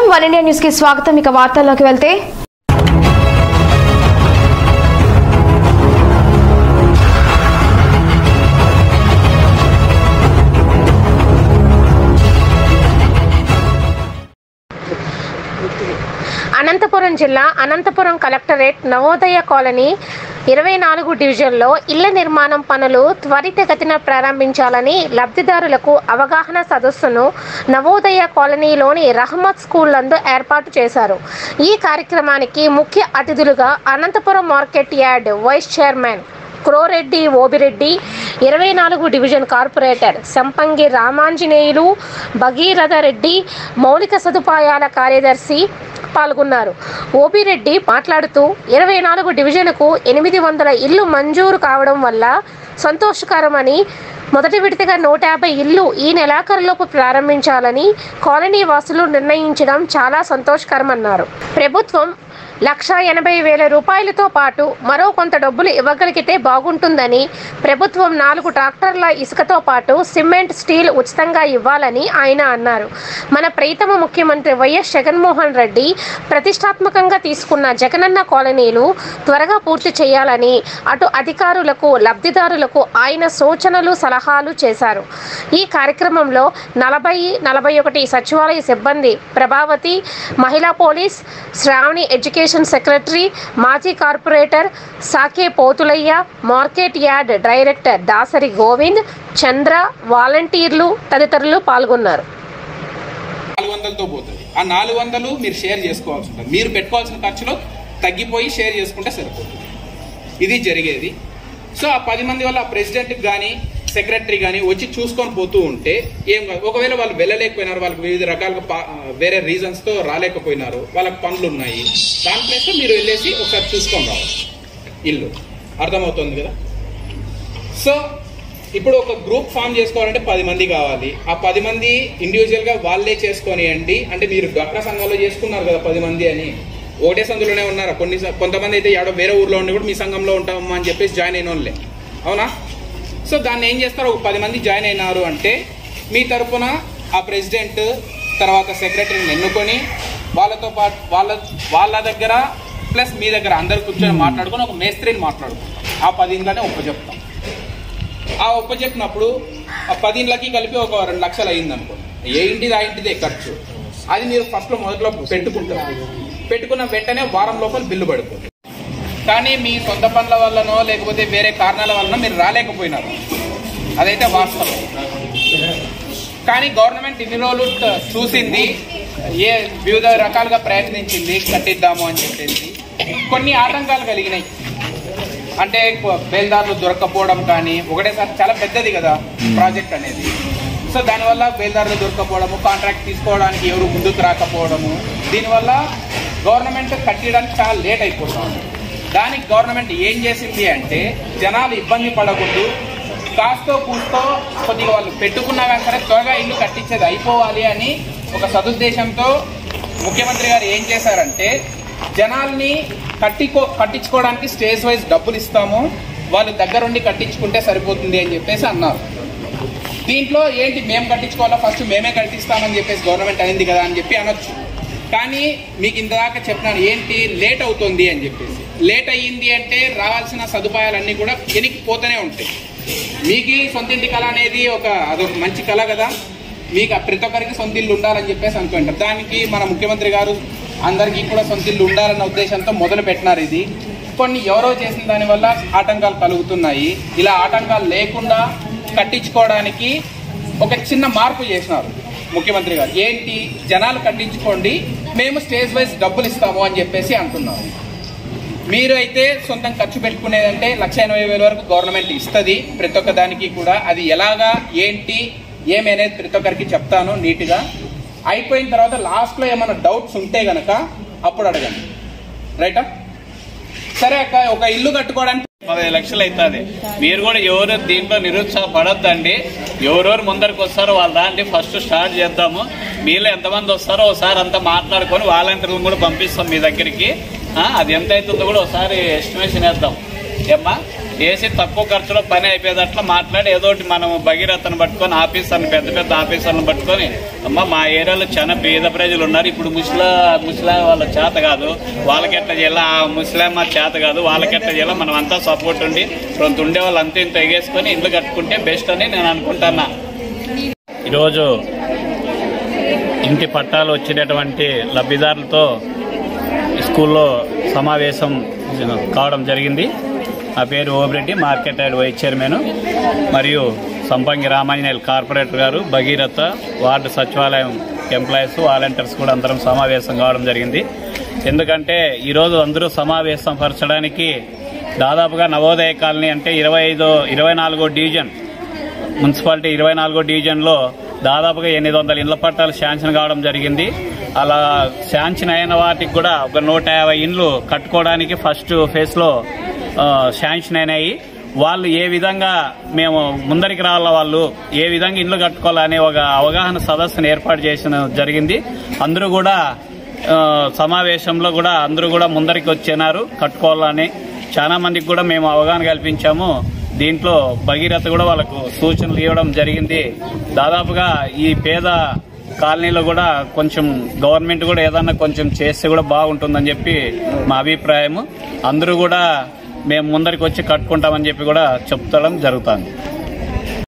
one India news కి స్వాగతం ఇక వార్తల్లోకి వెళ్తే అనంతపురం జిల్లా అనంతపురం కలెక్టరేట్ నవోదయ కాలనీ ఇరవై నాలుగు డివిజన్లో ఇళ్ల నిర్మాణం పనులు త్వరితగతిన ప్రారంభించాలని లబ్ధిదారులకు అవగాహన సదస్సును నవోదయ కాలనీలోని రహమత్ స్కూల్ నందు ఏర్పాటు చేశారు ఈ కార్యక్రమానికి ముఖ్య అతిథులుగా Anantapuram market yard vice chairman క్రోరెడ్డి ఓబిరెడ్డి ఇరవై నాలుగు డివిజన్ కార్పొరేటర్ సంపంగి రామాంజనేయులు భగీరథ రెడ్డి మౌలిక సదుపాయాల కార్యదర్శి పాల్గొన్నారు ఓబిరెడ్డి మాట్లాడుతూ ఇరవై నాలుగు డివిజన్కు ఎనిమిది వందల ఇల్లు మంజూరు కావడం వల్ల సంతోషకరమని మొదటి విడతగా నూట యాభై ఇల్లు ఈ నెలాఖరులోపు ప్రారంభించాలని కాలనీ వాసులు నిర్ణయించడం చాలా సంతోషకరమన్నారు ప్రభుత్వం లక్ష ఎనభై వేల రూపాయలతో పాటు మరో కొంత డబ్బులు ఇవ్వగలిగితే బాగుంటుందని ప్రభుత్వం నాలుగు ట్రాక్టర్ల ఇసుకతో పాటు సిమెంట్ స్టీల్ ఉచితంగా ఇవ్వాలని ఆయన అన్నారు మన ప్రీతమ ముఖ్యమంత్రి వైఎస్ జగన్మోహన్ రెడ్డి ప్రతిష్టాత్మకంగా తీసుకున్న జగనన్న కాలనీలు త్వరగా పూర్తి చేయాలని అటు అధికారులకు లబ్ధిదారులకు ఆయన సూచనలు సలహాలు చేశారు ఈ కార్యక్రమంలో నలభై నలభై ఒకటి సచివాలయ సిబ్బంది ప్రభావతి మహిళా పోలీస్ శ్రావణి ఎడ్యుకేషన్ సెక్రటరీ మాజీ corporator Sake Pothulaiah market yard director Dasari Govind Chandra వాలంటీర్లు తదితరులు పాల్గొన్నారు నాలుగు వందలతో పోతుంది ఆ నాలుగు వందలు మీరు షేర్ చేసుకోవాల్సి ఉంటుంది మీరు పెట్టుకోవాల్సిన ఖర్చులో తగ్గిపోయి షేర్ చేసుకుంటే సరిపోతుంది ఇది జరిగేది సో ఆ పది మంది వల్ల ప్రెసిడెంట్కి కానీ సెక్రటరీ కానీ వచ్చి చూసుకొని పోతూ ఉంటే ఏం కాదు ఒకవేళ వాళ్ళు వెళ్ళలేకపోయినారు వాళ్ళకి వివిధ రకాలుగా పా- వేరే రీజన్స్తో రాలేకపోయినారు వాళ్ళకి పనులు ఉన్నాయి దాని ప్లేస్లో మీరు వెళ్ళేసి ఒకసారి చూసుకొని రావాలి ఇల్లు అర్థమవుతుంది కదా సో ఇప్పుడు ఒక గ్రూప్ ఫామ్ చేసుకోవాలంటే పది మంది కావాలి ఆ పది మంది ఇండివిజువల్ గా వాళ్ళే చేసుకోనియండి అంటే మీరు డ్వాక్రా సంఘంలో చేసుకున్నారు కదా పది మంది అని ఒకటే సందులోనే ఉన్నారా కొన్ని స- కొంతమంది అయితే ఏడో వేరే ఊర్లో ఉండి కూడా మీ సంఘంలో ఉంటామమ్మా అని చెప్పేసి జాయిన్ అయిన వాళ్ళే అవునా సో దాన్ని ఏం చేస్తారు ఒక పది మంది జాయిన్ అయినారు అంటే మీ తరపున ఆ ప్రెసిడెంట్ తర్వాత సెక్రటరీని ఎన్నుకొని వాళ్ళతో పాటు వాళ్ళ వాళ్ళ దగ్గర ప్లస్ మీ దగ్గర అందరు కూర్చొని మాట్లాడుకొని ఒక మేస్త్రిని మాట్లాడుకుంటాం ఆ పది ఇంట్లోనే చెప్తాం ఆ ఒప్ప చెప్పినప్పుడు ఆ పదింట్లకి కలిపి ఒక రెండు లక్షలు అయింది అనుకోండి ఏ ఇంటిది ఆ ఇంటిదే ఖర్చు అది మీరు ఫస్ట్ లో మొదట్లో పెట్టుకుంటారు పెట్టుకున్న వెంటనే వారం లోపల బిల్లు పడిపోతుంది కానీ మీ సొంత పనుల వల్లనో లేకపోతే వేరే కారణాల వలన మీరు రాలేకపోయినారు అదైతే వాస్తవం కానీ గవర్నమెంట్ ఇన్ని రోజులు ట- చూసింది ఏ వివిధ రకాలుగా ప్రయత్నించింది కట్టిద్దాము అని చెప్పేసి కొన్ని ఆటంకాలు కలిగినాయి అంటే కొ- బేల్దారులు దొరకపోవడం కానీ ఒకటేసారి చాలా పెద్దది కదా ప్రాజెక్ట్ అనేది సో దానివల్ల బేల్దారులు దొరకపోవడము కాంట్రాక్ట్ తీసుకోవడానికి ఎవరు ముందుకు రాకపోవడము దీనివల్ల గవర్నమెంట్ కట్టడానికి చాలా లేట్ అయిపోతుంది దానికి గవర్నమెంట్ ఏం చేసింది అంటే జనాలు ఇబ్బంది పడకూడదు కాస్తో కూస్తో కొద్దిగా వాళ్ళు పెట్టుకున్నా కానీ సరే త్వరగా ఇల్లు కట్టించేది అయిపోవాలి అని ఒక సదుద్దేశంతో ముఖ్యమంత్రి గారు ఏం చేశారంటే జనాల్ని కట్టికో కట్టించుకోవడానికి స్టేజ్ వైజ్ డబ్బులు ఇస్తాము వాళ్ళు దగ్గరుండి కట్టించుకుంటే సరిపోతుంది అని చెప్పేసి అన్నారు దీంట్లో ఏంటి మేము కట్టించుకోవాలా ఫస్ట్ మేమే కట్టిస్తామని చెప్పేసి గవర్నమెంట్ అయింది కదా అని చెప్పి అనొచ్చు కానీ మీకు ఇంతదాకా చెప్పినాను ఏంటి లేట్ అవుతుంది అని చెప్పేసి లేట్ అయ్యింది అంటే రావాల్సిన సదుపాయాలన్నీ కూడా వెనక్కిపోతూనే ఉంటాయి మీకు ఈ సొంత ఇంటి కళ అనేది ఒక అదొక మంచి కళ కదా మీకు ఆ ప్రతి ఒక్కరికి సొంత ఇల్లు ఉండాలని చెప్పేసి అనుకుంటారు దానికి మన ముఖ్యమంత్రి గారు అందరికీ కూడా సొంత ఇల్లు ఉండాలన్న ఉద్దేశంతో మొదలు పెట్టినారు ఇది కొన్ని ఎవరో చేసిన దానివల్ల ఆటంకాలు కలుగుతున్నాయి ఇలా ఆటంకాలు లేకుండా కట్టించుకోవడానికి ఒక చిన్న మార్పు చేసినారు ముఖ్యమంత్రి గారు ఏంటి జనాలు కట్టించుకోండి మేము స్టేజ్ వైజ్ డబ్బులు ఇస్తాము అని చెప్పేసి అంటున్నారు మీరు అయితే సొంతం ఖర్చు పెట్టుకునేదంటే లక్ష ఎనభై వేల వరకు గవర్నమెంట్ ఇస్తుంది ప్రతి ఒక్క దానికి కూడా అది ఎలాగా ఏంటి ఏమి అనేది ప్రతి ఒక్కరికి చెప్తాను నీట్గా అయిపోయిన తర్వాత లాస్ట్లో ఏమైనా డౌట్స్ ఉంటే గనక అప్పుడు అడగండి రైటా సరే అక్క ఒక ఇల్లు కట్టుకోవడానికి పదహైదు లక్షలు అవుతుంది మీరు కూడా ఎవరు దీంట్లో నిరుత్సాహపడొద్దండి ఎవరెవరు ముందరికి వస్తారో వాళ్ళ దాంట్లో ఫస్ట్ స్టార్ట్ చేద్దాము మీలో ఎంతమంది వస్తారో ఒకసారి అంతా మాట్లాడుకొని వాలంటీర్లు కూడా పంపిస్తాం మీ దగ్గరికి ఆ, అది ఎంత అవుతుందో కూడా ఒకసారి ఎస్టిమేషన్ వేద్దాం ఏమ్మా వేసి తక్కువ ఖర్చులో పని అయిపోయేటట్లు మాట్లాడి ఏదో ఒకటి మనం భగీరథను పట్టుకొని ఆఫీసర్ని పెద్ద పెద్ద ఆఫీసర్ని పట్టుకొని అమ్మ మా ఏరియాలో చాలా పేద ప్రజలు ఉన్నారు ఇప్పుడు ముస్లా ముస్లా వాళ్ళ చేత కాదు వాళ్ళకి ఎట్లా చేయాలి ఆ ముస్లాం మా చేత కాదు వాళ్ళకి ఎట్లా చేయాలి మనం అంతా సపోర్ట్ ఉండి కొంత ఉండే వాళ్ళు అంతా ఇంత ఎగేసుకొని ఇల్లు కట్టుకుంటే బెస్ట్ అని నేను అనుకుంటున్నా ఈరోజు ఇంటి పట్టాలు వచ్చినటువంటి లబ్ధిదారులతో స్కూల్లో సమావేశం కావడం జరిగింది నా పేరు Obireddy market yard vice chairman మరియు సంపంగి రామాంజనేయులు కార్పొరేటర్ గారు భగీరథ వార్డు సచివాలయం ఎంప్లాయీస్ వాలంటీర్స్ కూడా అందరం సమావేశం కావడం జరిగింది ఎందుకంటే ఈరోజు అందరూ సమావేశం పరచడానికి దాదాపుగా నవోదయ కాలనీ అంటే ఇరవై ఐదో ఇరవై నాలుగో డివిజన్ మున్సిపాలిటీ ఇరవై నాలుగో డివిజన్లో దాదాపుగా ఎనిమిది వందల ఇళ్ల పట్టాలు శాంక్షన్ కావడం జరిగింది అలా శాంక్షన్ అయిన వాటికి కూడా ఒక నూట యాభై ఇండ్లు కట్టుకోవడానికి ఫస్ట్ ఫేజ్లో ఆ, శాంక్షన్ అయినాయి వాళ్ళు ఏ విధంగా మేము ముందరికి రావాల వాళ్ళు ఏ విధంగా ఇండ్లు కట్టుకోవాలనే ఒక అవగాహన సదస్సును ఏర్పాటు చేసిన జరిగింది అందరూ కూడా ఆ, సమావేశంలో కూడా అందరూ కూడా ముందరికి వచ్చినారు కట్టుకోవాలని చాలా మందికి కూడా మేము అవగాహన కల్పించాము దీంట్లో భగీరథ కూడా వాళ్ళకు సూచనలు ఇవ్వడం జరిగింది దాదాపుగా ఈ పేద కాలనీలో కూడా కొంచెం గవర్నమెంట్ కూడా ఏదన్నా కొంచెం చేస్తే కూడా బాగుంటుందని చెప్పి మా అభిప్రాయము అందరూ కూడా మేము ముందరికి వచ్చి కట్టుకుంటామని చెప్పి కూడా చెప్తడం జరుగుతుంది